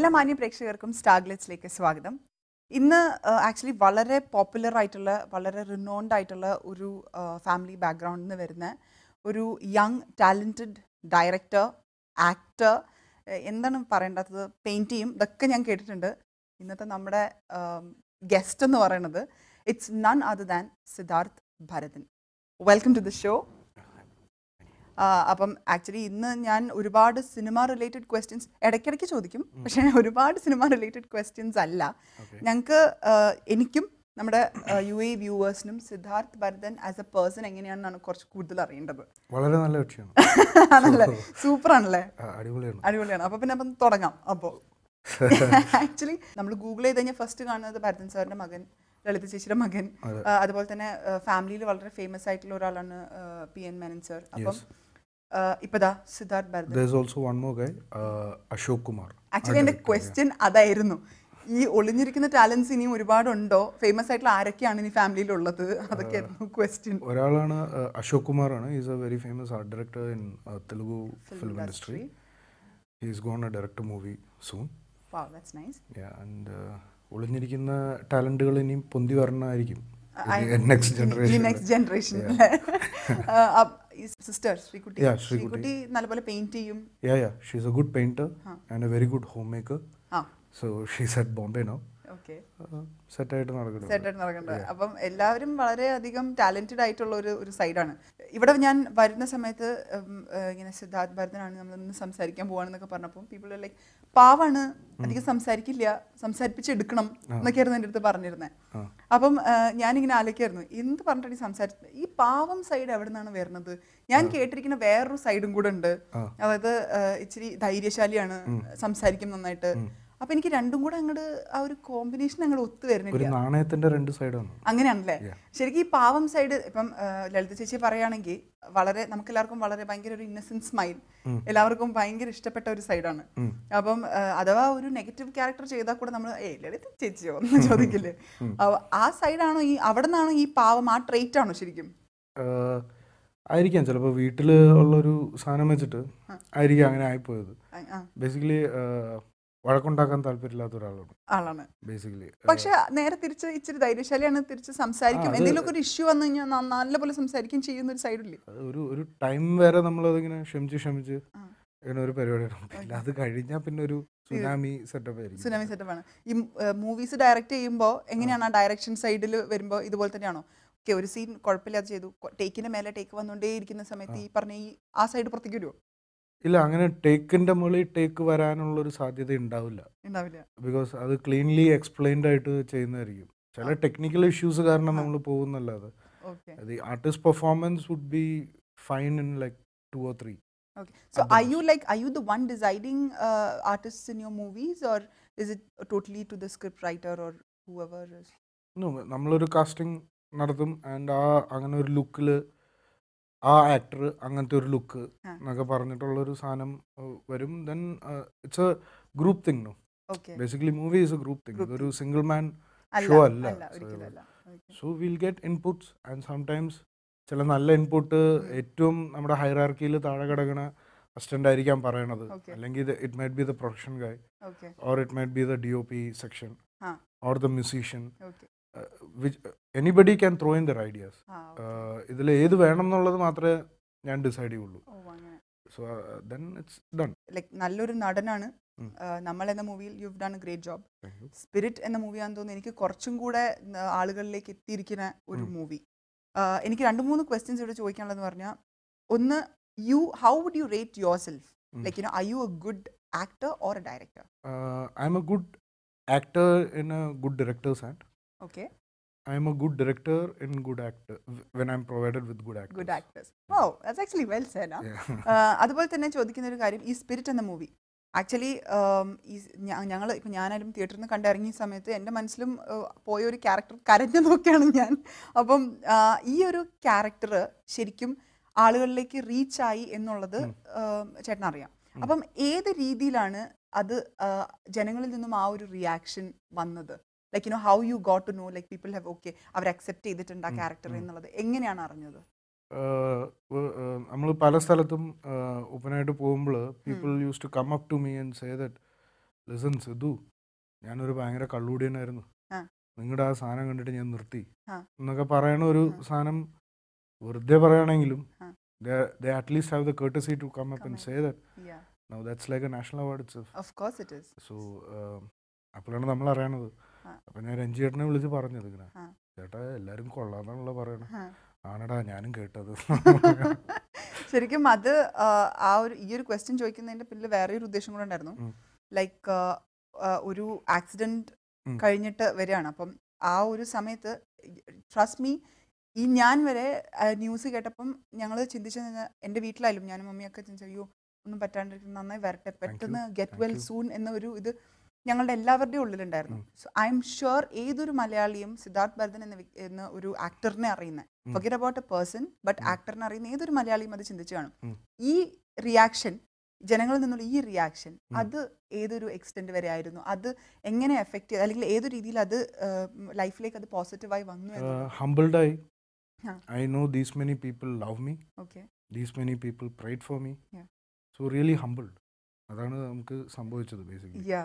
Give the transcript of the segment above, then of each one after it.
എല്ലാ മാന്യ പ്രേക്ഷകർക്കും സ്റ്റാഗ്ലെറ്റ്സിലേക്ക് സ്വാഗതം ഇന്ന് ആക്ച്വലി വളരെ പോപ്പുലർ ആയിട്ടുള്ള വളരെ റിനോൺഡ് ആയിട്ടുള്ള ഒരു ഫാമിലി ബാക്ക്ഗ്രൗണ്ടിൽ നിന്ന് വരുന്ന ഒരു യങ് ടാലൻറ്റഡ് ഡയറക്ടർ ആക്ടർ എന്താണ് പറയേണ്ടത് പെയിൻറ്റ് ചെയ്യും ഇതൊക്കെ ഞാൻ കേട്ടിട്ടുണ്ട് ഇന്നത്തെ നമ്മുടെ ഗസ്റ്റ് എന്ന് പറയുന്നത് it's none other than Siddharth Bharathan welcome to the show അപ്പം ആക്ച്വലി ഇന്ന് ഞാൻ ഒരുപാട് സിനിമ റിലേറ്റഡ് ക്വസ്റ്റ്യൻസ് ഇടയ്ക്കിടയ്ക്ക് ചോദിക്കും പക്ഷേ ഒരുപാട് സിനിമ റിലേറ്റഡ് ക്വസ്റ്റ്യൻസ് അല്ല ഞങ്ങൾക്ക് എനിക്കും നമ്മുടെ യു എ വ്യൂവേഴ്സിനും Siddharth Bharathan as a person എങ്ങനെയാണെന്നാണ് കുറച്ച് കൂടുതൽ അറിയേണ്ടത് വളരെ നല്ല കക്ഷിയാണ് ആണല്ലേ സൂപ്പർ ആണല്ലേ ആ, അടിപൊളിയാണ് അടിപൊളിയാണ് അപ്പോൾ പിന്നെ അപ്പം തുടങ്ങാം അപ്പോൾ ആക്ച്വലി നമ്മൾ ഗൂഗിൾ ചെയ്ത് കഴിഞ്ഞാൽ ഫസ്റ്റ് കാണുന്നത് ഭരതൻ സാറിന്റെ മകൻ ലളിത ചേച്ചിയുടെ മകൻ അതെ. ആ, അതുപോലെ തന്നെ ഫാമിലിയിൽ വളരെ ഫേമസ് ആയിട്ടുള്ള ഒരാളാണ് പി എൻ മേനൻ സർ അപ്പം ആ, ഇപ്പതാ Siddharth Bharathan there is also one more guy Ashok Kumar actually എൻ്റെ ക്വസ്റ്റ്യൻ അതായിരുന്നു ഈ ഒളിഞ്ഞിരിക്കുന്ന ടാലൻസ് ഇനിയും ഒരുപാടുണ്ടോ ഫേമസ് ആയിട്ടുള്ള ആരൊക്കെയാണ് ഇനി ഫാമിലിയിലുള്ളത് അതൊക്കെയായിരുന്നു ക്വസ്റ്റ്യൻ ഒരാളാണ് uh, അശോക് കുമാർ ആണ് is a very famous art director in Telugu film industry he's gone a director movie soon Wow, that's nice. And ഒളിഞ്ഞിരിക്കുന്ന ടാലന്റുകൾ ഇനിയും പൊന്തി വരണമായിരിക്കും നെക്സ്റ്റ് ഇനി generation next generation sister Sreekutty Yeah, Sreekutty. Sreekutty നല്ലപോലെ പെയിന്റ് ചെയ്യും yeah yeah she's a good painter and a very good home maker ആ so she's at Bombay no okay സെറ്റായിട്ട് നടക്കുന്നത് സെറ്റായിട്ട് നടക്കേണ്ടത് അപ്പം എല്ലാവരും വളരെയധികം ടാലന്റഡ് ആയിട്ടുള്ള ഒരു ഒരു സൈഡാണ് ഇവിടെ ഞാൻ വരുന്ന സമയത്ത് ഉം, ഏഹ്, ഇങ്ങനെ സിദ്ധാർത്ഥ് ഭരതനാണ് നമ്മൾ ഇന്ന് സംസാരിക്കാൻ പോവാണെന്നൊക്കെ പറഞ്ഞപ്പോൾ പീപ്പിൾ ലൈക്ക് പാവാണ് അധികം സംസാരിക്കില്ല സംസാരിപ്പിച്ചെടുക്കണം എന്നൊക്കെയായിരുന്നു എൻ്റെ അടുത്ത് പറഞ്ഞിരുന്നത് ആ. അപ്പം ഏഹ്, ഞാനിങ്ങനെ ആലോചിക്കായിരുന്നു എന്ത് പറഞ്ഞിട്ടാണ് ഈ സംസാരിച്ചത് ഈ പാവം സൈഡ് എവിടെ നിന്നാണ് വരുന്നത് ഞാൻ കേട്ടിരിക്കുന്ന വേറൊരു സൈഡും കൂടെ ഉണ്ട് ആ. അതായത് ഏഹ്, ഇച്ചിരി ധൈര്യശാലിയാണ് സംസാരിക്കും നന്നായിട്ട് അപ്പൊ എനിക്ക് രണ്ടും കൂടെ അങ്ങോട്ട് ആ ഒരു കോമ്പിനേഷൻ അങ്ങോട്ട് ഒത്തു വരുന്നില്ല ഒരു നാണയത്തിന്റെ രണ്ട് സൈഡാണ് അങ്ങനെയാണല്ലേ ശരിക്കും ഈ പാവം സൈഡ് ഇപ്പം ആ, ലളിത ചേച്ചി പറയുകയാണെങ്കിൽ വളരെ നമുക്ക് എല്ലാവർക്കും വളരെ ഭയങ്കര ഒരു ഇന്നസെന്റ് സ്മൈൽ എല്ലാവർക്കും ഭയങ്കര ഇഷ്ടപ്പെട്ട ഒരു സൈഡാണ് അപ്പം ആ, അഥവാ ഒരു നെഗറ്റീവ് ക്യാരക്ടർ ചെയ്താൽ കൂടെ നമ്മൾ ഏ ലളിത ചേച്ചിയോ എന്ന് ചോദിക്കില്ലേ അവ- ആ സൈഡാണോ ഈ അവിടെ നിന്നാണോ ഈ പാവം ആ ട്രേറ്റ് ആണോ ശരിക്കും ആഹ് ആയിരിക്കാം ചിലപ്പോൾ വീട്ടിൽ ഉള്ളൊരു സാധനം വെച്ചിട്ട് ആയിരിക്കാം അങ്ങനെ ആയിപ്പോയത് ആ, ആ, ബേസിക്കലി വഴക്കുണ്ടാക്കാൻ താല്പര്യമില്ലാത്ത ഒരാളാണ് ആളാണ് ബേസിക്കലി പക്ഷെ നേരെ തിരിച്ച് ഇച്ചിരി ധൈര്യശാലിയാണ് തിരിച്ച് സംസാരിക്കും ആ, അത് എന്തെങ്കിലുമൊക്കെ ഒരു ഇഷ്യൂ വന്നു കഴിഞ്ഞാൽ ന- നല്ലപോലെ സംസാരിക്കും ചെയ്യുന്ന ഒരു സൈഡില്ലേ ഒരു ഒരു ടൈം വരെ നമ്മളതിങ്ങനെ ക്ഷമിച്ച് ക്ഷമിച്ച് ഇങ്ങനെ ഒരു പരിപാടിയാണ് പിന്നെ അത് കഴിഞ്ഞാൽ പിന്നെ ഒരു സുനാമി സെറ്റപ്പ് ആയിരിക്കും സുനാമി സെറ്റപ്പ് ആണ് ഈ മൂവീസ് ഡയറക്റ്റ് ചെയ്യുമ്പോൾ എങ്ങനെയാണ് ആ ഡയറക്ഷൻ സൈഡിൽ വരുമ്പോൾ ഇതുപോലെ തന്നെയാണോ ഓക്കെ ഒരു സീൻ കുഴപ്പമില്ലാതെ ചെയ്തു ടേക്കിന്റെ മേലെ ടേക്ക് വന്നുകൊണ്ടേ ഇരിക്കുന്ന സമയത്ത് ഈ പറഞ്ഞ ഈ ആ സൈഡ് പുറത്തേക്ക് വരുമോ ഇല്ല അങ്ങനെ ടേക്കിന്റെ മുകളിൽ ടേക്ക് വരാനുള്ള ഒരു സാധ്യത ഉണ്ടാവില്ല ഉണ്ടാവില്ല ബിക്കോസ് അത് ക്ലീൻലി എക്സ്പ്ലെയിൻഡ് ആയിട്ട് ചെയ്യുന്നതായിരിക്കും ചില ടെക്നിക്കൽ ഇഷ്യൂസ് കാരണം നമ്മൾ പോകുന്നല്ലാതെ okay the artist performance would be fine in like two or three okay so I you like I you the one deciding artist in your movies or is it totally to the script writer or whoever no നമ്മളൊരു casting നടത്തും and ആ അങ്ങനെ ഒരു ലുക്കിൽ ആ actor അങ്ങനത്തെ ഒരു look ആ. എന്നൊക്കെ പറഞ്ഞിട്ടുള്ള ഒരു സാധനം uh, വരും then it's a group thing no okay basically movie is a group thing Group ഇതൊരു സിംഗിൾ മാൻ അല്ല show അല്ല. അല്ല So, ഒരിക്കലും അല്ല Okay. So will get inputs and sometimes ചില നല്ല ഇൻപുട്ട് ഏറ്റവും നമ്മുടെ ഹൈറാർക്കിയിൽ താഴെ കിടക്കണ അസിസ്റ്റന്റ് ആയിരിക്കാം പറയണത് Okay. അല്ലെങ്കിൽ it might be the production guy Okay. or it might be the DOP section Ah. or the musician, Okay. uh, which uh, anybody can throw in their ideas. ആ, okay. ഇതിൽ ഏത് വേണം എന്നുള്ളത് മാത്രമേ ഞാൻ ഡിസൈഡ് ചെയ്യുള്ളൂ ഓ അങ്ങനെ so then it's done like നല്ലൊരു നടനാണ് ഉം. ആ, നമ്മൾ എന്ന മൂവിയിൽ you done a great job Spirit എന്ന മൂവിയാണെന്ന് തോന്നുന്നു എനിക്ക് കുറച്ചും കൂടെ ആ, ആളുകളിലേക്ക് എത്തിയിരിക്കുന്ന ഒരു ഉം. മൂവി എനിക്ക് രണ്ട് മൂന്ന് ക്വസ്റ്റ്യൻസ് ഇവിടെ ചോദിക്കാനുള്ളതെന്ന് പറഞ്ഞാൽ ഒന്ന് you how would you rate yourself ഉം. Like you know I you a good actor or a director I M a good actor in a good directors and okay I M a good director in good actor when I'm provided with good good actor actors oh that's actually well said അതുപോലെ തന്നെ ചോദിക്കുന്ന ഒരു കാര്യം ഈ spirit എന്ന movie actually ഈ ഞങ്ങൾ ഇപ്പം ഞാനായാലും തിയേറ്ററിൽ നിന്ന് കണ്ടിറങ്ങിയ സമയത്ത് എൻ്റെ മനസ്സിലും ആ, പോയ ഒരു ക്യാരക്ടർ കരഞ്ഞു നോക്കിയാണ് ഞാൻ അപ്പം ആ, ഈ ഒരു ക്യാരക്ടർ ശരിക്കും ആളുകളിലേക്ക് റീച്ചായി എന്നുള്ളത് ആ, ചേട്ടനറിയാം അപ്പം ഏത് രീതിയിലാണ് അത് ആ, ജനങ്ങളിൽ നിന്നും ആ ഒരു റിയാക്ഷൻ വന്നത് like you know how you got to know like people have okay അവർ അക്സെപ്റ്റ് ചെയ്തിട്ടുണ്ട് ആ ക്യാരക്ടർ എന്നുള്ളത് എങ്ങനെയാണ് അറിഞ്ഞത് നമ്മൾ പല സ്ഥലത്തും ഓപ്പണായിട്ട് പോകുമ്പോൾ people use to come up to me and say that listen Sidhu ഞാനൊരു ഭയങ്കര കള്ളുകൂടിയനായിരുന്നു ആ. നിങ്ങളുടെ ആ സാധനം കണ്ടിട്ട് ഞാൻ നിർത്തി ആ. എന്നൊക്കെ പറയണ ഒരു ആ. സാധനം വെറുതെ പറയുകയാണെങ്കിലും ആ. They at least have the courtesy to come up Come and and- say that Yeah. Now that's like a national award it's Of course it is. So അപ്പോഴാണ് നമ്മൾ അറിയണത് ആ. അപ്പം ഞാൻ രഞ്ജി ചേട്ടനെ വിളിച്ച് പറഞ്ഞത് ഇങ്ങനെ ആ. ചേട്ടാ എല്ലാവരും കൊള്ളാന്നാണല്ലോ പറയണത് ആ. ആണടാ ഞാനും കേട്ടത് ശരിക്കും അത് ആ, ആ ഒരു ഈ ഒരു ക്വസ്റ്റ്യൻ ചോദിക്കുന്നതിന്റെ പിന്നിൽ വേറെ ഒരു ഉദ്ദേശം കൂടെ ഉണ്ടായിരുന്നു ഉം. ലൈക്ക് ഒരു ആക്സിഡന്റ് ഉം. കഴിഞ്ഞിട്ട് വരികയാണ് അപ്പം ആ ഒരു സമയത്ത് ട്രസ്റ്റ് മീ ഈ ഞാൻ വരെ ന്യൂസ് കേട്ടപ്പം ഞങ്ങൾ ചിന്തിച്ചത് എൻ്റെ വീട്ടിലായാലും ഞാനും മമ്മിയൊക്കെ ചിന്തിച്ചു അയ്യോ ഒന്നും പറ്റാണ്ടിരിക്കും നന്നായി വരട്ടെ പെട്ടെന്ന് get Thank well you. Soon എന്ന ഒരു ഇത് ഞങ്ങളുടെ എല്ലാവരുടെയും ഉള്ളിലുണ്ടായിരുന്നു ഉം. സോ ഐ എം ഷുവർ ഏതൊരു മലയാളിയും സിദ്ധാർത്ഥ് ഭരതൻ എന്ന വ്യക്തി- എന്ന ഒരു ആക്ടറിനെ അറിയുന്ന ഉം. Forget about a person but ഉം. ആക്ടറിനെ അറിയുന്ന ഏതൊരു മലയാളിയും അത് ചിന്തിച്ചു കാണും ഉം. ഈ റിയാക്ഷൻ ജനങ്ങളിൽ നിന്നുള്ള ഈ റിയാക്ഷൻ ഉം. അത് ഏതൊരു എക്സ്റ്റെന്റ് വരെ ആയിരുന്നു അത് എങ്ങനെ എഫക്റ്റ് ചെയ്ത് അല്ലെങ്കിൽ ഏതൊരു രീതിയിൽ അത് ലൈഫിലേക്ക് അത് പോസിറ്റീവായി വന്നു ഹംബിൾഡായി ആ. I know these many people love me okay these many people pride for me Yeah. So really humbled അതാണ് നമുക്ക് സംഭവിച്ചത് ബേസിക്കലി യാ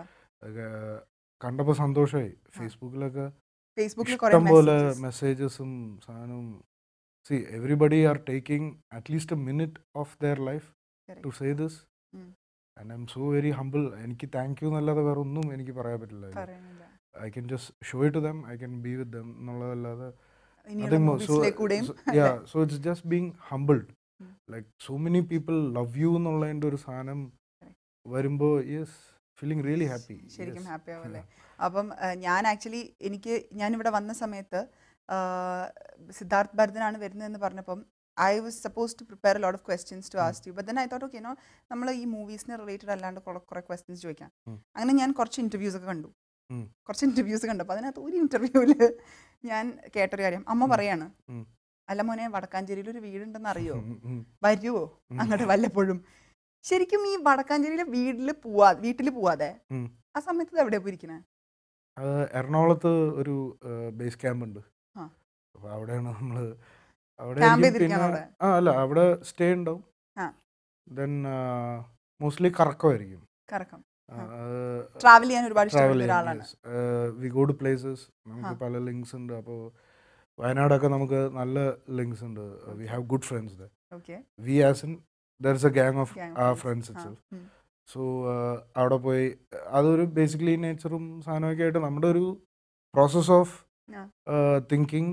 കണ്ടപ്പോൾ സന്തോഷമായി ഫേസ്ബുക്കിലൊക്കെ ഫേസ്ബുക്കിൽ കുറെ ഇഷ്ടം പോലെ messages. മെസ്സേജസും സാധനവും see everybody are taking at least a minute of their life Correct. To say this ഉം. And I I'm so very humble എനിക്ക് താങ്ക് യു എന്നല്ലാതെ വേറെ ഒന്നും എനിക്ക് പറയാൻ പറ്റില്ല പറയുന്നില്ല I can just show it them I can be with them എന്നുള്ളതല്ലാതെ ഇനിയുള്ള മൂവീസിലേക്ക് കൂടെയും yeah so it's just being humbled Mm. like so many people love you എന്നുള്ളതിൻ്റെ ഒരു സാധനം Correct. വരുമ്പോൾ യെസ് ഫീലിംഗ് റിയലി ഹാപ്പി ശരിക്കും ഹാപ്പി ആവല്ലേ അപ്പം ആ, ഞാൻ ആക്ച്വലി എനിക്ക് ഞാനിവിടെ വന്ന സമയത്ത് ആ, സിദ്ധാർത്ഥ് ഭരതനാണ് വരുന്നതെന്ന് പറഞ്ഞപ്പം I was suppose to prepare lot of questions to ഉം. Asked you but then I thought okay no നമ്മൾ ഈ മൂവീസിന് റിലേറ്റഡ് അല്ലാണ്ട് കുറെ കുറെ ക്വസ്റ്റ്യൻസ് ചോദിക്കാം ഉം. അങ്ങനെ ഞാൻ കുറച്ച് ഇൻ്റർവ്യൂസ് ഒക്കെ കണ്ടു ഉം. കുറച്ച് ഇൻ്റർവ്യൂസ് കണ്ടു അപ്പോൾ അതിനകത്ത് ഒരു ഇൻ്റർവ്യൂവിൽ ഞാൻ കേട്ടൊരു കാര്യം അമ്മ ഉം. പറയാണ് ഉം. അല്ല മോനെ വടക്കാഞ്ചേരിയിൽ ഒരു വീടുണ്ടെന്ന് അറിയോ ഉം. വരുവോ ഉം. അങ്ങോട്ട് വല്ലപ്പോഴും ശരിക്കും ഈ വടക്കാഞ്ചേരിയിലെ വീട്ടിൽ പോവാ വീട്ടിൽ പോവാതെ ഉം. ആ സമയത്ത് ഇത് എവിടെയാ പോയിരിക്കണേ അത് എറണാകുളത്ത് ഒരു ബേസ് ക്യാമ്പ് ഉണ്ട് ആ. അപ്പോൾ അവിടെയാണ് നമ്മൾ അവിടെ Camp ആയിരിക്കും ചെയ്തിരിക്കാണോ പിന്നെ- അവിടെ? ആ അല്ല അവിടെ സ്റ്റേ ഉണ്ടാവും ആ. ദെൻ മോസ്റ്റ്ലി കറക്കമായിരിക്കും കറക്കം ആ, ആ. അത് ട്രാവൽ ചെയ്യാൻ ഒരുപാട് ട്രാവൽ ഇഷ്ടപ്പെടുന്ന ഒരാളാണ് വി ഗോ ടു പ്ലേസസ് നമുക്ക് ആ. പല ലിങ്ക്സ് ഉണ്ട് അപ്പോൾ വയനാടൊക്കെ നമുക്ക് നല്ല ലിങ്ക്സ് ഉണ്ട് we have good friends okay we as in there is a gang of ആ ഫ്രണ്ട്സ് ഇറ്റ് സോ അവിടെ പോയി അതൊരു ബേസിക്കലി നേച്ചറും സാധനമൊക്കെ ആയിട്ട് നമ്മുടെ ഒരു പ്രോസസ് ഓഫ് ആ. Thinking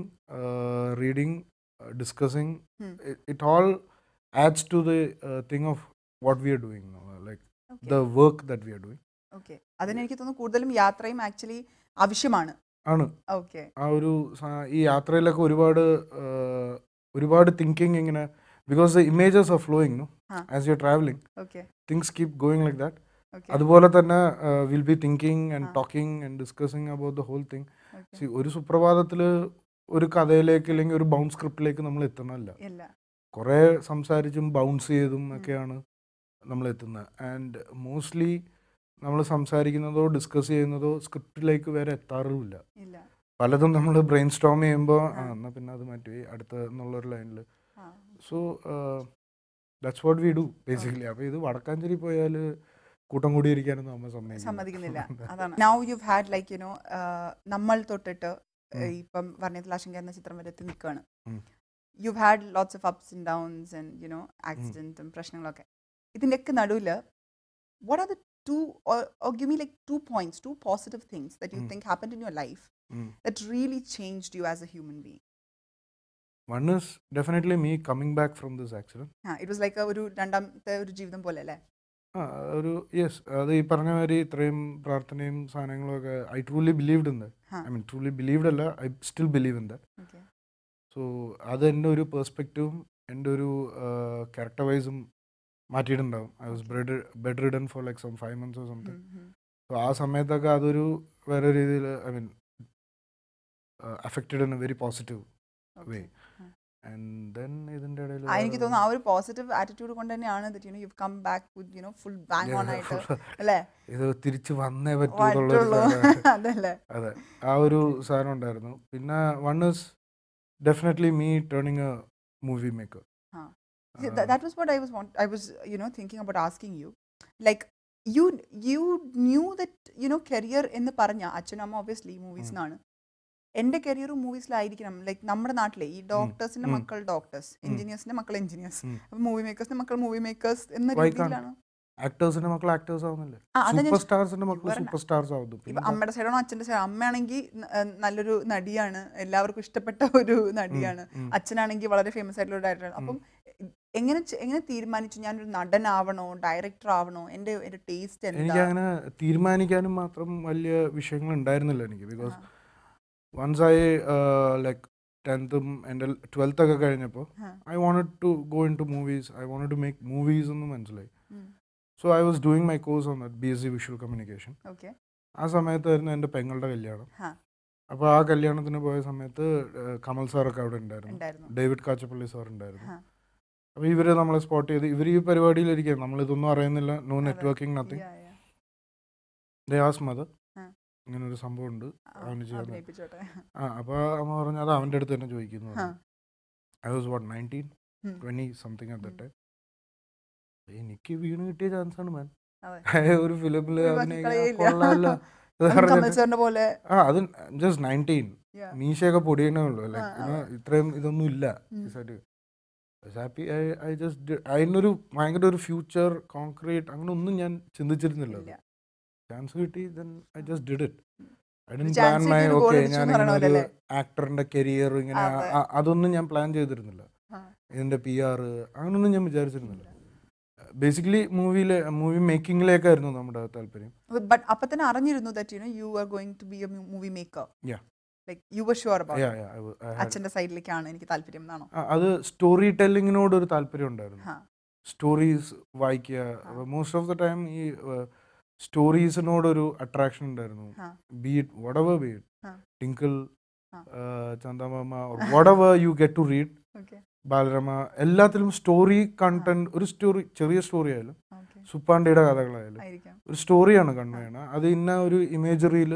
reading discussing Hmm. It all adds to the thing of what we are doing like the work that we are doing okay അതിന് എനിക്ക് തോന്നുന്നു കൂടുതലും യാത്രയും ആക്ച്വലി ആവശ്യമാണ് ആണ് ഓക്കെ ആ ഒരു സാ- ഈ യാത്രയിലൊക്കെ ഒരുപാട് ആ, ഒരുപാട് തിങ്കിങ് ഇങ്ങനെ because the images are flowing no ah. As you traveling okay things keep going like that okay അതുപോലെ തന്നെ will be thinking and ah. Talking and discussing about the whole thing okay see ഒരു സുപ്രഭാതത്തിൽ ഒരു കഥയിലേക്ക് അല്ലെങ്കിൽ ഒരു bound സ്ക്രിപ്റ്റിലേക്ക് നമ്മൾ എത്തണമല്ല ഇല്ല കുറേ സംസാരിച്ചും ബൗൺസ് ചെയ്തും ഒക്കെയാണ് നമ്മൾ എത്തുന്നത് ആൻഡ് മോസ്റ്റ്ലി നമ്മൾ സംസാരിക്കുന്നതോ ഡിസ്കസ് ചെയ്യുന്നതോ സ്ക്രിപ്റ്റിലേക്ക് വരെ എത്താറുമില്ല ഇല്ല പലതും നമ്മൾ ബ്രെയിൻ സ്റ്റോം ചെയ്യുമ്പോൾ ആ. എന്നാൽ പിന്നെ അത് മാറ്റി അടുത്ത എന്നുള്ളൊരു ലൈനിൽ ah. So that's what we do basically അപ്പോൾ ഇത് വടക്കാഞ്ചേരി പോയാൽ കൂട്ടം കൂടിയിരിക്കാനൊന്നും അമ്മ സമ്മതിക്കില്ല സമ്മതിക്കുന്നില്ല അതാണ് now you had like you know നമ്മൾ തൊട്ടിട്ട് ഉം. ഇപ്പം വർണ്ണത്തിൽ ആശങ്ക എന്ന ചിത്രം വരെ എത്തി നിൽക്കുകയാണ് um. You had lots of ups and downs and you know ആക്സിഡൻറ്റും പ്രശ്നങ്ങളൊക്കെ ഇതിൻ്റെയൊക്കെ നടുവിൽ what are the to give me like two points two positive things that you um. Think happen in your life that really changed you as a human being one is definitely me coming back from this accident ah it was like ഒരു രണ്ടാമത്തെ ഒരു ജീവിതം പോലെ അല്ലേ ആ ഒരു yes അത് ഈ പറഞ്ഞ മാതിരി ഇത്രയും പ്രാർത്ഥനയും സാധനങ്ങളും ഒക്കെ I truly believed in that ah. I mean truly believed അല്ല I still believe in that okay so അത് എൻ്റെ ഒരു പെർസ്പെക്റ്റീവും എൻ്റെ ഒരു ക്യാരക്ടർ വൈസും മാറ്റിയിട്ടുണ്ടാവും I was bed bedridden for like some five months or something so ആ സമയത്തൊക്കെ അതൊരു വേറെ രീതിയിൽ I mean affected in a very positive way and then ഇതിൻ്റെ ഇടയിൽ ആ, എനിക്ക് തോന്നുന്നു ആ ഒരു പോസിറ്റീവ് ആറ്റിറ്റ്യൂഡ് കൊണ്ട് തന്നെയാണ് that you know you come back with you know full bang on ആയിട്ട് അല്ലേ ഇത് തിരിച്ച് വന്നേ പറ്റൂ പറ്റുള്ളൂ എന്നുള്ളൊരു അതല്ലേ അതെ ആ ഒരു സാധനം ഉണ്ടായിരുന്നു പിന്നെ one is definitely me turning a movie maker See, tha- that was what I was want. I was, you know, thinking about asking you. Like, you you knew that you know career എന്ന് പറഞ്ഞ അച്ഛനും അമ്മ obviously മൂവീസിനാണ് എൻ്റെ കരിയറും മൂവീസിലായിരിക്കണം like നമ്മുടെ നാട്ടിലെ ഈ ഡോക്ടേഴ്സിന്റെ ഉം. മക്കൾ ഡോക്ടേഴ്സ് എഞ്ചിനീയേഴ്സിന്റെ മക്കൾ എഞ്ചിനീയേഴ്സ് ഉം. അപ്പൊ മൂവി മേക്കേഴ്സിന്റെ മക്കൾ മൂവി മേക്കേഴ്സ് എന്ന Why can't? രീതിയിലാണ് ആക്ടേഴ്സിന്റെ മക്കൾ ആക്ടേഴ്സ് ആവുന്നില്ലേ ആ, അതാ ഞാൻ സൂപ്പർ സ്റ്റാർസിന്റെ മക്കൾ ഇവരുടെ- സൂപ്പർ സ്റ്റാർസ് ആവുന്നു ഇപ്പൊ പിന്നെ അമ്മയുടെ സൈഡാണോ അച്ഛന്റെ സൈഡോ അമ്മയാണെങ്കിൽ നല്ലൊരു നടിയാണ് എല്ലാവർക്കും ഇഷ്ടപ്പെട്ട ഒരു നടിയാണ് ഉം. അച്ഛനാണെങ്കിൽ വളരെ ഫേമസ് ആയിട്ടുള്ള ഒരു ഡയറക്ടറാണ് അപ്പം എങ്ങനെ ചെ- എങ്ങനെ തീരുമാനിച്ചു ഞാനൊരു നടനാവണോ ഡയറക്ടർ ആവണോ എൻ്റെ ഒരു ടേസ്റ്റ് എനിക്ക് എന്താ അങ്ങനെ തീരുമാനിക്കാനും മാത്രം വലിയ വിഷയങ്ങൾ ഉണ്ടായിരുന്നില്ല എനിക്ക് ബിക്കോസ് വൺസ് ഐ ലൈക്ക് ടെൻത്തും എൻ്റെ ട്വൽത്ത് ഒക്കെ കഴിഞ്ഞപ്പോൾ ah. I wanted to go into movies I wanted to make movies എന്ന് മനസ്സിലായി um. So I was doing my course on that B S C visual communication okay ആ സമയത്തായിരുന്നു എൻ്റെ പെങ്ങളുടെ കല്യാണം ആ. അപ്പോൾ ആ കല്യാണത്തിന് പോയ സമയത്ത് ഏഹ്, കമൽ സാറൊക്കെ അവിടെ ഉണ്ടായിരുന്നു ഉണ്ടായിരുന്നു ഡേവിഡ് കാച്ചപ്പള്ളി സാർ ഉണ്ടായിരുന്നു ആ. അപ്പോൾ ഇവർ നമ്മളെ സ്പോട്ട് ചെയ്ത് ഇവർ ഈ പരിപാടിയിലിരിക്കുക നമ്മളിതൊന്നും അറിയുന്നില്ല നോ അതെ. Networking nothing Yeah, yeah. ദയാസ് മദർ ആ. ഇങ്ങനെ ഒരു സംഭവം ഉണ്ട് ആ, അവന് ചെയ്യാൻ അഭിനയിപ്പിച്ചോട്ടെ ആ അപ്പോൾ അമ്മ പറഞ്ഞു അത് അവൻ്റെ അടുത്ത് തന്നെ ചോദിക്കുന്നു ah. I was what nineteen um. Twenty something at um. The എനിക്ക് വീണ് കിട്ടിയ ചാൻസ് ആണ് മാൻ അതെ. ഒരു ഫിലിമിൽ ഒഴിവാക്കി അഭിനയിക്കാൻ കളയയില്ല. കൊള്ളാമല്ലോ ഇത് അതും കമൽ പറഞ്ഞിട്ട് സാറിന്റെ പോലെ ആ അത് ജസ്റ്റ് നയൻറ്റീൻ yeah. മീശയൊക്കെ പൊടിയണേ ഉള്ളൂ ലൈക്ക് ആ, ആ. ഇത്രയും ഇതൊന്നും ഇല്ല ഉം. ഹാപ്പി ഐ ഐ ജസ്റ്റ് അതിനൊരു ഭയങ്കര ഒരു ഫ്യൂച്ചർ കോൺക്രീറ്റ് അങ്ങനെ ഒന്നും ഞാൻ ചിന്തിച്ചിരുന്നില്ല ഇല്ല. ചാൻസ് കിട്ടി then I just did it I ഡി ഒരു പ്ലാൻ chance മൈ കിട്ടി ഒരു goal ഓക്കെ അടിച്ചു ഞാൻ എന്ന് പറയണ ഇങ്ങനെ ഒരു പോലെ ആക്ടറിന്റെ കരിയർ ഇങ്ങനെ അതെ. ആ- അതൊന്നും ഞാൻ പ്ലാൻ ചെയ്തിരുന്നില്ല ആ. ഇതിന്റെ പി ആർ അങ്ങനൊന്നും ഞാൻ വിചാരിച്ചിരുന്നില്ല ബേസിക്കലി മൂവിയിലെ മൂവി മേക്കിങ്ങിലേക്കായിരുന്നു നമ്മുടെ താല്പര്യം ബട്ട് അപ്പൊ തന്നെ അറിഞ്ഞിരുന്നു that you know you are going to be a movie maker Yeah. Like you were sure about Yeah, yeah, I wa- I had- അച്ഛന്റെ സൈഡിലേക്കാണ് എനിക്ക് താല്പര്യം എന്നാണോ ആ, അത് സ്റ്റോറി ടെല്ലിങ്ങിനോട് ഒരു താല്പര്യം ഉണ്ടായിരുന്നു ഹാ സ്റ്റോറീസ് വായിക്കുക മോസ്റ്റ് ഓഫ് ദ ടൈം ഈ സ്റ്റോറീസിനോടൊരു അട്രാക്ഷൻ ഉണ്ടായിരുന്നു ആ. Be it whatever be it ah. Tinkle ah. Chandamama whatever you get to read okay Balarama എല്ലാത്തിലും സ്റ്റോറി കണ്ടന്റ് ഒരു സ്റ്റോറി ചെറിയ സ്റ്റോറി ആയാലും ഓക്കെ സുപ്പാണ്ടിയുടെ കഥകളായാലും ആയിരിക്കാം ഒരു സ്റ്റോറിയാണ് കൺവേ ചെയ്യണം അത് ഇന്ന ഒരു ഇമേജറിയിൽ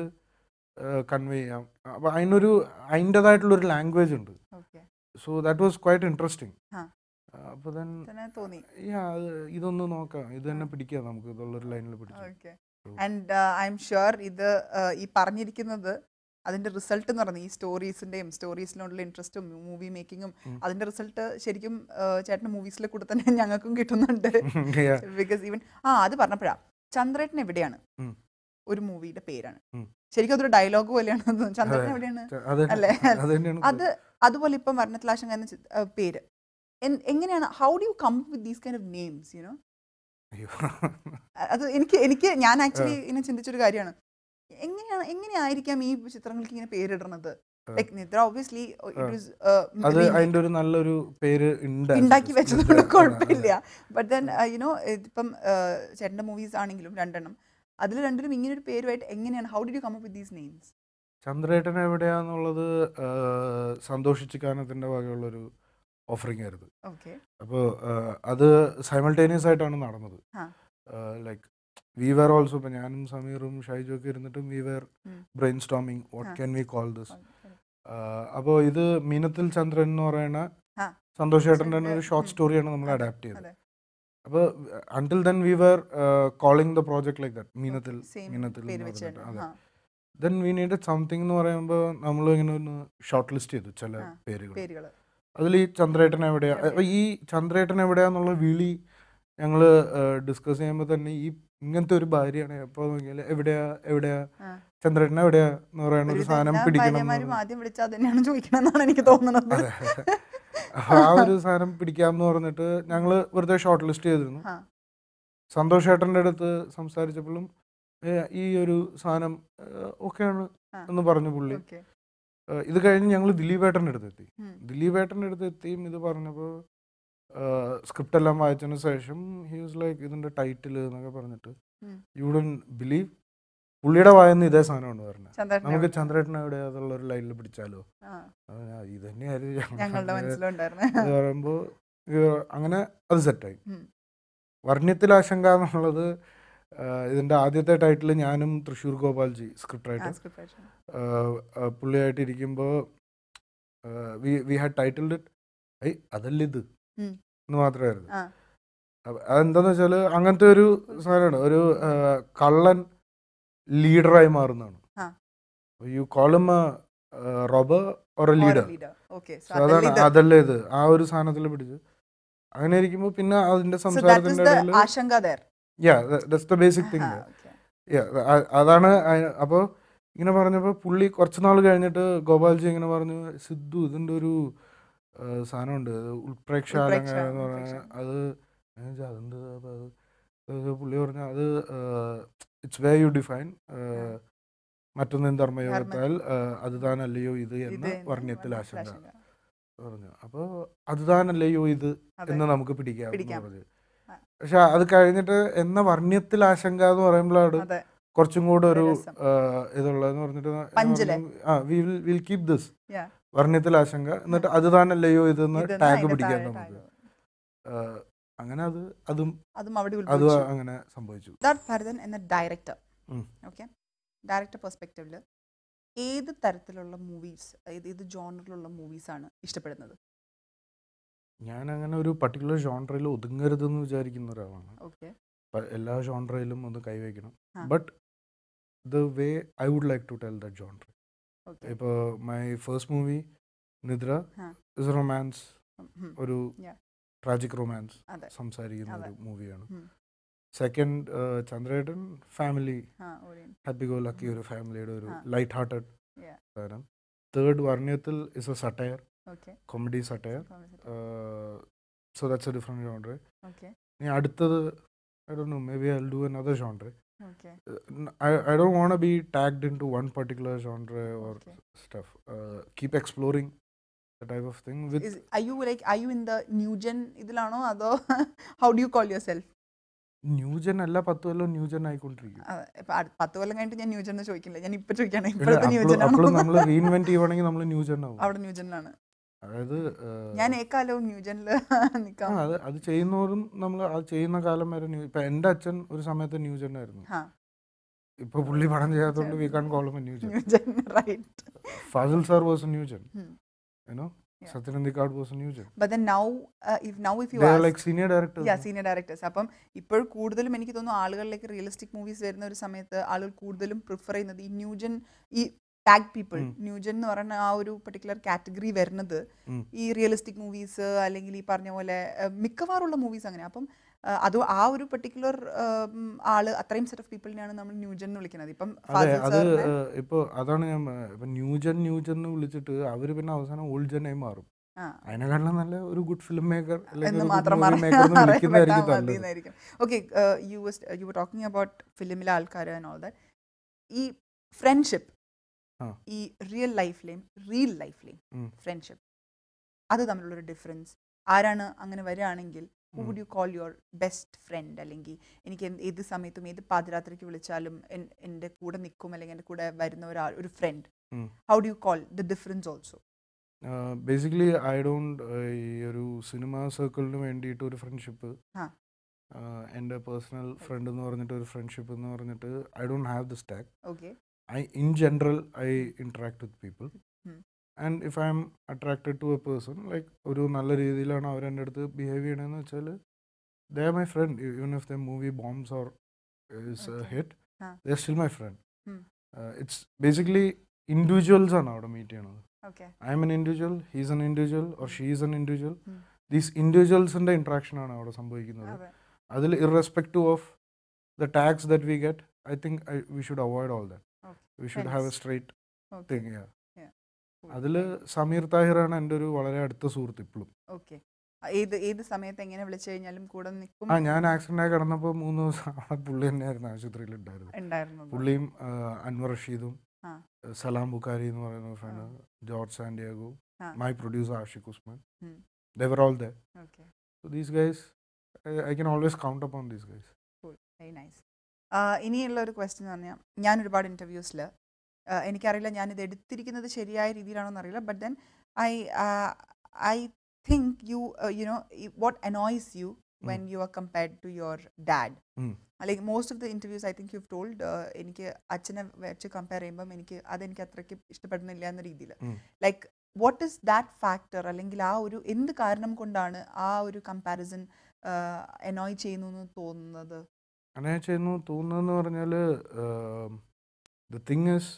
കൺവേ ചെയ്യാം അപ്പോൾ അതിനൊരു അതിൻ്റെതായിട്ടുള്ള ഒരു ലാംഗ്വേജ് ഉണ്ട് okay so that was quite interesting ah. അപ്പോൾ ദെൻ തന്നെ തോന്നി യാ അത് ഇതൊന്ന് നോക്കാം ഇത് തന്നെ പിടിക്കാം നമുക്ക് ഇതുള്ളൊരു ലൈനിൽ പിടിച്ചു okay and I am sure ഇത് uh, ഈ പറഞ്ഞിരിക്കുന്നത് അതിന്റെ റിസൾട്ട് എന്ന് പറയുന്നത് ഈ സ്റ്റോറീസിന്റെയും സ്റ്റോറീസിനോടുള്ള ഇൻട്രസ്റ്റും മൂവി മേക്കിങ്ങും ഉം. അതിന്റെ റിസൾട്ട് ശരിക്കും uh, ചേട്ടന്റെ മൂവീസിലെ കൂടെ തന്നെ ഞങ്ങൾക്കും കിട്ടുന്നുണ്ട് Yeah. ബിക്കോസ് ഈവൻ ആ അത് പറഞ്ഞപ്പോഴാ ചന്ദ്രേട്ടൻ എവിടെയാണ് ഉം. ഒരു മൂവിയുടെ പേരാണ് ഉം. ശരിക്കും അതൊരു ഡയലോഗ് പോലെയാണ് അത്. ചന്ദ്രേട്ടൻ അതെ. എവിടെയാണ് ച- അത് അല്ലേ? അത് തന്നെയാണ് അത് അതുപോലെ ഇപ്പം മരണത്തിലാശങ്ക എന്ന ചി- ആ, പേര് എൻ- എങ്ങനെയാണ് how do you come with these kind of names you know അയ്യോ. അത് എനിക്ക് എനിക്ക് ഞാൻ ആക്ച്വലി ഇങ്ങനെ ചിന്തിച്ചൊരു കാര്യമാണ് എങ്ങനെയാണ് എങ്ങനെയായിരിക്കാം ഈ ചിത്രങ്ങൾക്ക് ഇങ്ങനെ പേരിടുന്നത് ലൈക് നിദ്ര ഓബ്വിയസ്ലി അത് അതിന്റെ ഒരു നല്ലൊരു പേര് ഉണ്ട് ഉണ്ടാക്കി actually. വെച്ചതുകൊണ്ട് അതെ. കുഴപ്പമില്ല ബട്ട് ദെൻ യുനോ ഇപ്പം ചേട്ടൻ്റെ മൂവീസ് ആണെങ്കിലും രണ്ടെണ്ണം അതിൽ രണ്ടിലും ഇങ്ങനെ ഒരു പേരുമായിട്ട് എങ്ങനെയാണ് how did you come up with these names Chandrettan എവിടെയാന്നുള്ളത് ആ, സന്തോഷിച്ച് കാനത്തിന്റെ വകയുള്ളൊരു ഓഫറിംഗ് ആയിരുന്നു ഓക്കെ അപ്പോൾ അത് സൈമൾട്ടേനിയസ് ആയിട്ടാണ് നടന്നത് ആ. ലൈക്ക് വി വെർ ഓൾസോ ഇപ്പം ഞാനും സമീറും ഷൈജും ഒക്കെ ഇരുന്നിട്ടും we were um. Brainstorming what ah. Can we call this അപ്പോൾ ഇത് മീനത്തിൽ ചന്ദ്രൻ എന്ന് പറയുന്ന ആ. സന്തോഷ് ഏട്ടൻ്റെ തന്നെ ഒരു ഉം. ഷോർട്ട് സ്റ്റോറിയാണ് നമ്മൾ അതെ, അഡാപ്റ്റ് ചെയ്തത് അതെ. അപ്പോൾ until then we were calling the project like that മീനത്തിൽ സെയിം മീനത്തിൽ പേര് എന്ന് വെച്ചിട്ടുണ്ട് പറഞ്ഞിട്ട്, അതെ. ആ, ദെൻ വി നീഡ് സംതിങ് എന്ന് പറയുമ്പോൾ നമ്മൾ ഇങ്ങനെ ഒന്ന് ഷോർട്ട് ലിസ്റ്റ് ചെയ്തു ചില ആ, പേരുകൾ പേരുകൾ അതിൽ ഈ ചന്ദ്രേട്ടൻ എവിടെയാ എവിടെ? അപ്പൊ ഈ ചന്ദ്രേട്ടൻ എവിടെയാന്നുള്ള വിളി ഞങ്ങൾ ഡിസ്കസ് ചെയ്യുമ്പോൾ തന്നെ ഈ ഇങ്ങനത്തെ ഒരു ഭാര്യയാണ് എപ്പോൾ നോക്കിയാൽ എവിടെയാ എവിടെയാ ആ. ചന്ദ്രേട്ടൻ എവിടെയാ എന്ന് പറയുന്ന ഒരു ഒരുവിധം സാധനം എല്ലാ പിടിക്കണം എന്ന് ഭാര്യമാരും പറഞ്ഞ്. ആദ്യം വിളിച്ചാൽ തന്നെയാണ് ചോദിക്കണം എന്നാണ് എനിക്ക് തോന്നുന്നത് അതെ. അപ്പൊ ആ ഒരു സാധനം പിടിക്കാമെന്ന് പറഞ്ഞിട്ട് ഞങ്ങൾ വെറുതെ ഷോർട്ട് ലിസ്റ്റ് ചെയ്തിരുന്നു ആ. സന്തോഷ് ഏട്ടൻ്റെ അടുത്ത് സംസാരിച്ചപ്പോഴും "ഏ, ഈ ഒരു സാധനം ഓക്കെയാണ് ആ. എന്ന് പറഞ്ഞു പുള്ളി ഓക്കെ ഏഹ് ഇത് കഴിഞ്ഞ് ഞങ്ങൾ ദിലീപ് ഏട്ടൻ്റെ അടുത്ത് എത്തി ഉം. ദിലീപ് ഏട്ടൻ്റെ അടുത്ത് എത്തിയും ഇത് പറഞ്ഞപ്പോൾ സ്ക്രിപ്റ്റ് എല്ലാം വായിച്ചതിന് ശേഷം ഹി വാസ് ലൈക്ക് ഇതിൻ്റെ ടൈറ്റിൽ എന്നൊക്കെ പറഞ്ഞിട്ട് ഉം. യു ഡൻ ബിലീവ് പുള്ളിയുടെ വായന്ന് ഇതേ സാധനമാണ് പറഞ്ഞത് ചന്ദ്രേട്ടൻ നമുക്ക് എവിടെ? ചന്ദ്രേട്ടൻ എവിടെ അതുള്ള ഒരു ലൈനിൽ പിടിച്ചാലോ ആ, അത് ഞാൻ ഇത് തന്നെയായിരുന്നു ഞങ്ങളുടെ മനസ്സിലുണ്ടായിരുന്നു എന്ന് പറയുമ്പോൾ അങ്ങനെ അത് സെറ്റായി ഉം. വർണ്ണ്യത്തിൽ ആശങ്ക എന്നുള്ളത് ആഹ് ഇതിൻ്റെ ആദ്യത്തെ ടൈറ്റിൽ ഞാനും Thrissur Gopalji script ah, writer script writer. പുള്ളിയായിട്ട് ഇരിക്കുമ്പോൾ we we had titled I അതല്ല ഇത് ഉം. എന്ന് മാത്രമായിരുന്നു ആ. അപ്പൊ അതെന്താന്ന് വെച്ചാല് അങ്ങനത്തെ ഒരു സാധനമാണ് ഒരു ആ, കള്ളൻ ലീഡറായി മാറുന്നതാണ് ah. You call him robber or a leader leader okay so അതാണ് അതല്ലേ ഇത് ആ ഒരു സാധനത്തിൽ പിടിച്ച് അങ്ങനെ ഇരിക്കുമ്പോൾ പിന്നെ അതിന്റെ സോ ദാറ്റ് സംസാരത്തിന്റെ ഇസ് ദ ഇടയിൽ Aashanka there yeah that's the basic thing Yeah, അ- അതാണ് അയ- അപ്പൊ ഇങ്ങനെ പറഞ്ഞപ്പോ പുള്ളി കുറച്ച് നാൾ കഴിഞ്ഞിട്ട് ഗോപാൽജി ഇങ്ങനെ പറഞ്ഞു സിദ്ധു ഇതിന്റെ ഒരു ആ, സാധനമുണ്ട് അത് ഉൾപ്രേക്ഷ ഉൾപ്രേക്ഷ, അലങ്കാരം എന്ന് ഉൾപ്രേക്ഷ. പറഞ്ഞാൽ അത് ഞാൻ ചോദിച്ചു, അതെന്ത് അപ്പൊ അത് അത് പുള്ളി പറഞ്ഞു അത് ഇറ്റ്സ് വേ യു ഡിഫൈൻ മറ്റൊന്നും ധർമ്മയോഗത്താൽ അത് താനല്ലയോ ഇത് എന്ന് വർണ്ണ്യത്തിൽ ആശങ്ക പറഞ്ഞു അപ്പോൾ അത് താനല്ലയോ ഇത് എന്ന് നമുക്ക് പിടിക്കാം എന്ന് പിടിക്കാം. പറഞ്ഞു ആ. പക്ഷെ അത് കഴിഞ്ഞിട്ട് എന്ന വർണ്ണ്യത്തിൽ ആശങ്ക എന്ന് പറയുമ്പോഴാണ് അതെ കുറച്ചും കൂടെ ഒരു രസം. ആ, ഇതുള്ളതെന്ന് പറഞ്ഞിട്ട് ന- പഞ്ചിലെ. പറഞ്ഞു, ആ will will keep this Yeah. Varnyathil Aashanka എന്നിട്ട് അത് താനല്ലയോ ഇതെന്ന് ഇതെന്ന് ടാഗ് അതിന്റെ പിടിക്കാൻ താഴെ നമുക്ക് tag. ആ, അങ്ങനെ അത് അതും അതും അവിടെ അത് ഉത്ഭവിച്ചു അങ്ങനെ സംഭവിച്ചു സിദ്ധാർത്ഥ് ഭരതൻ എന്ന ഡയറക്ടർ ഉം. ഓക്കെ ഡയറക്ടർ പെർസ്പെക്റ്റീവിൽ ഏത് തരത്തിലുള്ള മൂവീസ് ഏത് ഏത് ജോണറിലുള്ള മൂവീസാണ് ഇഷ്ടപ്പെടുന്നത് ഞാൻ അങ്ങനെ ഒരു പർട്ടിക്കുലർ ജോൺറയിൽ ഒതുങ്ങരുതെന്ന് വിചാരിക്കുന്ന ഒരാളാണ് ഓക്കെ പ- എല്ലാ ജോൺറയിലും ഒന്ന് കൈവയ്ക്കണം ah. But the way I would like to tell that genre okay ഇപ്പോൾ my first movie Nidra ah. Is romance ഒരു Yeah. ട്രാജിക് റൊമാൻസ് അതെ സംസാരിക്കുന്ന അതെ. ഒരു മൂവിയാണ് ഉം. സെക്കൻഡ് ചന്ദ്രേട്ടൻ ഫാമിലി ആ ഓറിയൻ ഹാപ്പി ഗോ ലക്കി ഒരു ഫാമിലിയുടെ ഒരു ആ. Light hearted Yeah. സാധനം third Varnyathil is a satire okay comedy satire so that's a different genre okay ഇനി അടുത്തത് I do know maybe I do another genre okay I, I don't want to be tagged into one particular genre or Okay. stuff. Uh, keep exploring the type of thing with I you like I you in the new gen ഇതിലാണോ അതോ how do you call yourself new gen അല്ല പത്ത് കൊല്ലം new gen ആയിക്കൊണ്ടിരിക്കും ഇപ്പൊ അടു- പത്ത് കൊല്ലം കഴിഞ്ഞിട്ട് ഞാൻ new gen എന്ന് ചോദിക്കില്ല ഞാൻ ഇപ്പൊ ചോദിക്കാണ് ഇല്ല, ഇപ്പോഴത്തെ അപ്പളും- ന്യൂജൻ അപ്പളും ആണോ നമ്മൾ റീഇൻവെന്റ് ചെയ്യുവാണെങ്കിൽ നമ്മൾ ന്യൂജൻ ആവും അവിടെ ന്യൂജനിലാണ് അതായത് uh, ഞാൻ ഏക്കാലവും ന്യൂജനിൽ ആ, നിൽക്കാം അത് അത് ചെയ്യുന്നവരും നമ്മൾ അത് ചെയ്യുന്ന കാലം വരെ ന്യൂ ഇപ്പൊ എന്റെ അച്ഛൻ ഒരു സമയത്ത് ന്യൂജൻ ആയിരുന്നു ആ ഇപ്പൊ പുള്ളി പടം ചെയ്യാത്തതുകൊണ്ട് V can't call new gen new gen right Fazil sir was new gen Hmm. You know Yeah. Sathyan Anthikad was new gen but then now if now if you they ask like senior directors yeah senior directors അപ്പം ഇപ്പോൾ കൂടുതലും എനിക്ക് തോന്നുന്നു ആളുകളിലേക്ക് റിയലിസ്റ്റിക് മൂവീസ് വരുന്ന ഒരു സമയത്ത് ആളുകൾ കൂടുതലും പ്രിഫർ ചെയ്യുന്നത് ഈ ന്യൂജൻ ഈ ടാഗ് പീപ്പിൾ ഉം. ന്യൂജൻ എന്ന് പറയുന്ന ആ ഒരു പെർട്ടിക്കുലർ കാറ്റഗറി വരുന്നത് ഉം. ഈ റിയലിസ്റ്റിക് മൂവീസ് അല്ലെങ്കിൽ ഈ പറഞ്ഞ പോലെ ഏഹ്, മിക്കവാറുള്ള മൂവീസ് അങ്ങനെ അപ്പം ഏഹ്, അത് ആ ഒരു പെർട്ടിക്കുലർ ആള് അത്രയും സെറ്റ് ഓഫ് പീപ്പിളിനെയാണ് നമ്മൾ ന്യൂജൻ എന്ന് വിളിക്കുന്നത് ഇപ്പം അതെ ഫാസിൽ അത് സാറിനെ ഏഹ്, ഇപ്പൊ അതാണ് ഞാൻ പ- ഇപ്പൊ ന്യൂജൻ ന്യൂജൻ എന്ന് വിളിച്ചിട്ട് അവര് പിന്നെ അവസാനം ഓൾഡ് ജനായി മാറും ആ അതിനെക്കാളും നല്ല ഒരു ഗുഡ് ഫിലിം മേക്കർ എന്ന് മാത്രം വിളിക്കുന്നതായിരിക്കും നല്ലത് മതിയെന്നായിരിക്കും okay you was you were talking about ഫിലിമിലെ ആൾക്കാർ ആൻഡ് ഓൾ ദാറ്റ് ഈ ഫ്രണ്ട്ഷിപ്പ് ആ. ഈ റിയൽ ലൈഫിലെയും റിയൽ ലൈഫിലെയും ഉം. ഫ്രണ്ട്ഷിപ്പ് അത് തമ്മിലുള്ളൊരു ഡിഫറൻസ് ആരാണ് അങ്ങനെ വരികയാണെങ്കിൽ who would you call your best friend അല്ലെങ്കിൽ എനിക്ക് എന്ത് ഏത് സമയത്തും ഏത് പാതിരാത്രിക്ക് വിളിച്ചാലും എൻ- എൻ്റെ കൂടെ നിൽക്കും അല്ലെങ്കിൽ എൻ്റെ കൂടെ വരുന്ന ഒരാൾ ഒരു friend um. How do you call the difference also basically I don't ഈ ഒരു സിനിമ സർക്കിളിന് വേണ്ടിയിട്ട് ഒരു ഫ്രണ്ട്ഷിപ്പ് ആ. എൻ്റെ പേഴ്സണൽ ഫ്രണ്ട് എന്ന് പറഞ്ഞിട്ട് ഒരു ഫ്രണ്ട്ഷിപ്പ് എന്ന് പറഞ്ഞിട്ട് I don't have this tag okay I in general I interact with people um. And if I am attracted to a person like ഒരു നല്ല രീതിയിലാണ് അവരെൻ്റെ അടുത്ത് ബിഹേവ് ചെയ്യണമെന്ന് വെച്ചാൽ they are my friend even if the movie bombs or is Okay. Hit ah. They are still my friend um. It's basically individuals ആണ് അവിടെ meet ചെയ്യണത് okay I am an individual he's an individual or she is an individual um. These ഇൻഡിവിജ്വൽസിൻ്റെ interaction ആണ് അവിടെ സംഭവിക്കുന്നത് അതെ അതിൽ irrespective of the tags that we get I think we should avoid all that Okay. We should have a Friends. Straight okay thing Yeah. Cool. അതിൽ സമീർ താഹിറാണ് എൻ്റെ ഒരു വളരെ അടുത്ത സുഹൃത്ത് ഇപ്പോഴും ഓക്കെ ഏത് ഏത് സമയത്ത് എങ്ങനെ വിളിച്ചു കഴിഞ്ഞാലും കൂടെ നിൽക്കും ആ ഞാൻ ആക്സിഡൻ്റ് ആയി കിടന്നപ്പോൾ മൂന്ന് ദിവസം അവിടെ പുള്ളി തന്നെയായിരുന്നു ആശുപത്രിയിൽ ഉണ്ടായിരുന്നത് ഉണ്ടായിരുന്നത് പുള്ളിയും ആ, അൻവർ റഷീദും ആ. ആ, സലാം ബുക്കാരി എന്ന് പറയുന്ന friend George Santiago ah. My producer Ashiq Usman um. There all the okay so these guys I can always count upon these guys very nice ഇനിയുള്ള ഒരു ക്വസ്റ്റ്യൻ എന്ന് പറഞ്ഞാൽ ഞാൻ ഒരുപാട് ഇൻ്റർവ്യൂസിൽ എനിക്കറിയില്ല ഞാനിത് എടുത്തിരിക്കുന്നത് ശരിയായ രീതിയിലാണോ എന്നറിയില്ല but then I I think you you know what annoys you when you are compared to your dad um. Like most of the interviews I think you told എനിക്ക് അച്ഛനെ വെച്ച് കമ്പയർ ചെയ്യുമ്പം എനിക്ക് അതെനിക്ക് അത്രയ്ക്ക് ഇഷ്ടപ്പെടുന്നില്ല എന്ന രീതിയിൽ um. Like what is that factor അല്ലെങ്കിൽ ആ ഒരു എന്ത് കാരണം കൊണ്ടാണ് ആ ഒരു കമ്പാരിസൺ എനോയ് ചെയ്യുന്നു എന്ന് തോന്നുന്നത് അങ്ങനെ ചെയ്യുന്നു തോന്നുന്നതെന്ന് പറഞ്ഞാൽ the thing is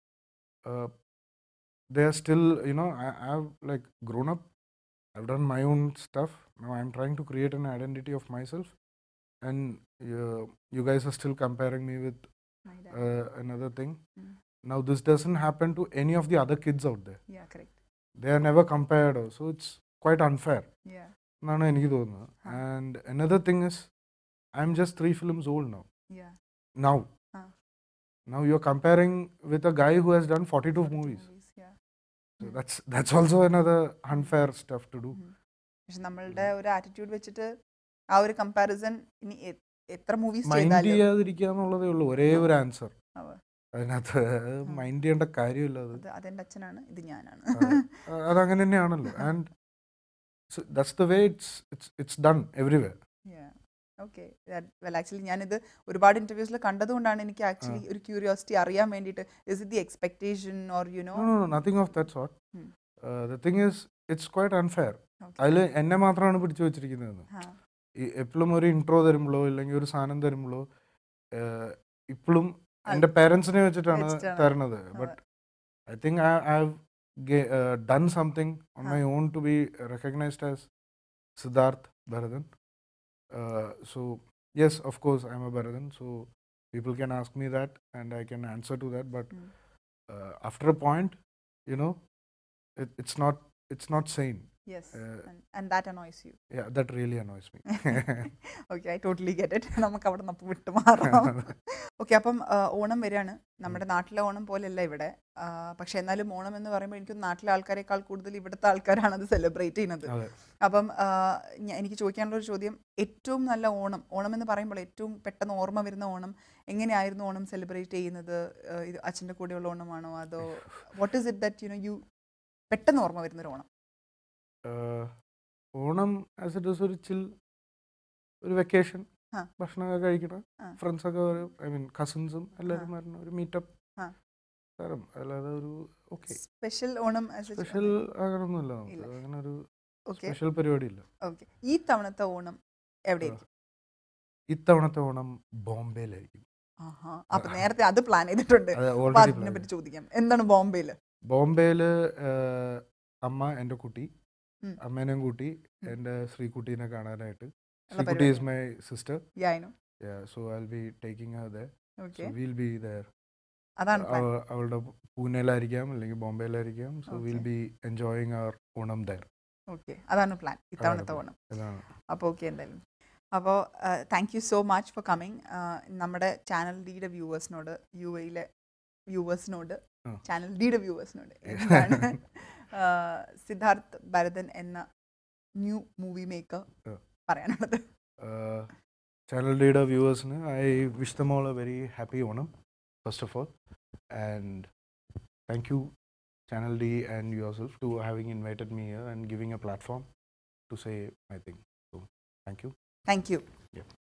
they are still you know I have like grown up I've done my own stuff no I am trying to create an identity of myself and you guys are still comparing me with My dad. another thing. Mm. Now, this doesn't happen to any of the other kids out there. Yeah, correct. They are never compared, so it's quite unfair. Yeah, എന്നാണ് എനിക്ക് തോന്നുന്നത് Huh. And another thing is I am just three films old now yeah. Now Huh. Now you are comparing with a guy who has done forty two movies Movies, yeah. That's that's also another unfair stuff to do ഉം. പക്ഷെ നമ്മളുടെ ഒരു attitude വെച്ചിട്ട് ആ ഒരു comparison ഇനി A- എത്ര movies mind ചെയ്താലും ചെയ്യാതിരിക്കുക എന്നുള്ളതേ ഉള്ളൂ ഒരേ ഒരു ആൻസർ അവ. അതിനകത്ത് മൈൻഡ് ചെയ്യേണ്ട കാര്യമില്ല അത് അത് അതെന്റെ അച്ഛനാണ് ഇത് ഞാനാണ് ആ, അതങ്ങനെ തന്നെയാണല്ലോ and that's the way it's it's it's done everywhere okay well actually ഞാനിത് ഒരുപാട് ഇന്റർവ്യൂസിൽ കണ്ടതുകൊണ്ടാണ് എനിക്ക് ആക്ച്വലി ഒരു ക്യൂരിയോസിറ്റി അറിയാൻ വേണ്ടിയിട്ട് is it the expectation or you know No, no, no, nothing of that sort. Hmm. Uh, the thing is, it's quite unfair. അതിൽ എന്നെ മാത്രമാണ് പിടിച്ചു വെച്ചിരിക്കുന്നതെന്ന് ഈ എപ്പോഴും ഒരു ഇൻട്രോ തരുമ്പോഴോ ഇല്ലെങ്കിൽ ഒരു സാധനം തരുമ്പോഴോ ഇപ്പോഴും എൻ്റെ പേരൻസിനെ വെച്ചിട്ടാണ് വെച്ചിട്ടാണ്. തരണത് but I think I have done something on my own to be recognised as Siddharth Bharathan so yes of course I M a Bharathan so people can ask me that and I can answer to that but Mm. uh, after a point, you know, it, it's not it's not sane. Yes Uh, and that annoys you Yeah, that really annoys me. Okay I totally get it നമുക്ക് അവിടെ നിന്ന് വിട്ടു മാറാം okay അപ്പം ആ, ഓണം വരികയാണ് നമ്മുടെ നാട്ടിലെ ഓണം പോലെയല്ല ഇവിടെ ആ, പക്ഷെ എന്നാലും ഓണം എന്ന് പറയുമ്പോൾ എനിക്ക് നാട്ടിലെ ആൾക്കാരെക്കാൾ കൂടുതൽ ഇവിടുത്തെ ആൾക്കാരാണ് അത് സെലിബ്രേറ്റ് ചെയ്യുന്നത് അതെ. അപ്പം ആ, ഞ- എനിക്ക് ചോദിക്കാനുള്ള ഒരു ചോദ്യം ഏറ്റവും നല്ല ഓണം ഓണം എന്ന് പറയുമ്പോൾ ഏറ്റവും പെട്ടെന്ന് ഓർമ്മ വരുന്ന ഓണം എങ്ങനെയായിരുന്നു ഓണം സെലിബ്രേറ്റ് ചെയ്യുന്നത് ആ, ഇത് അച്ഛൻ്റെ കൂടെയുള്ള ഓണമാണോ അതോ what is it that you know you പെട്ടെന്ന് ഓർമ്മ വരുന്ന ഒരു Onam Uh, Onam as it is ഒരു ചിൽ ഒരു വെക്കേഷൻ ആ. ഭക്ഷണമൊക്കെ കഴിക്കണം ആ. ഫ്രണ്ട്സൊക്കെ വരും ഐ മീൻ കസിൻസും എല്ലാവരും വരണം ഒരു മീറ്റപ്പ് ആ. തരം അല്ലാതെ ഒരു ഓക്കെ സ്പെഷ്യൽ ഓണം സ്പെഷ്യൽ അങ്ങനൊന്നുമില്ല നമുക്ക് ഇല്ല. അങ്ങനെ ഒരു ഓക്കെ സ്പെഷ്യൽ പരിപാടി ഇല്ല ഓക്കെ ഈ തവണത്തെ ഓണം എവിടെയായിരിക്കും ഇത്തവണത്തെ ഓണം ബോംബെയിലായിരിക്കും ആഹാ അപ്പൊ നേരത്തെ അത് പ്ലാൻ ചെയ്തിട്ടുണ്ട് അത് അപ്പൊ ഓൾറെഡി അതിനെ പറ്റി ചോദിക്കാം എന്താണ് ബോംബെയില് ബോംബെയിൽ അമ്മ എൻ്റെ കുട്ടി ഉം. അമ്മേനെയും കൂട്ടി എൻ്റെ ശ്രീകുട്ടീനെ കാണാനായിട്ട് ഉള്ള ശ്രീകുട്ടി ഈസ് പരിപാടി. മൈ സിസ്റ്റർ യാനു so I be taking her there okay so will be there അതാണ് plan. അവളുടെ പൂനെയിലായിരിക്കാം അല്ലെങ്കിൽ ബോംബെയിലായിരിക്കാം so will Okay. Be enjoying our Onam there okay അതാണ് പ്ലാൻ ഇത്തവണത്തെ plan. ഓണം ഇതാണ് അപ്പോൾ ഓക്കെ എന്തായാലും അപ്പോൾ thank you so much for coming നമ്മുടെ ചാനൽ ഡിയുടെ വ്യൂവേഴ്സിനോട് യു എയിലെ വ്യൂവേഴ്സിനോട് ആ. ചാനൽ ഡിയുടെ വ്യൂവേഴ്സിനോട് എന്താണ് ആ, സിദ്ധാർത്ഥ് ഭരതൻ എന്ന ന്യൂ മൂവി മേക്കർ ആ. പറയാനുള്ളത് ചാനൽ ഡിയുടെ വ്യൂവേഴ്സിന് I wish them all a very happy Onam first of all and thank you channel D and yourself to having invited me here and giving a platform to say my thing so thank you thank you Yeah.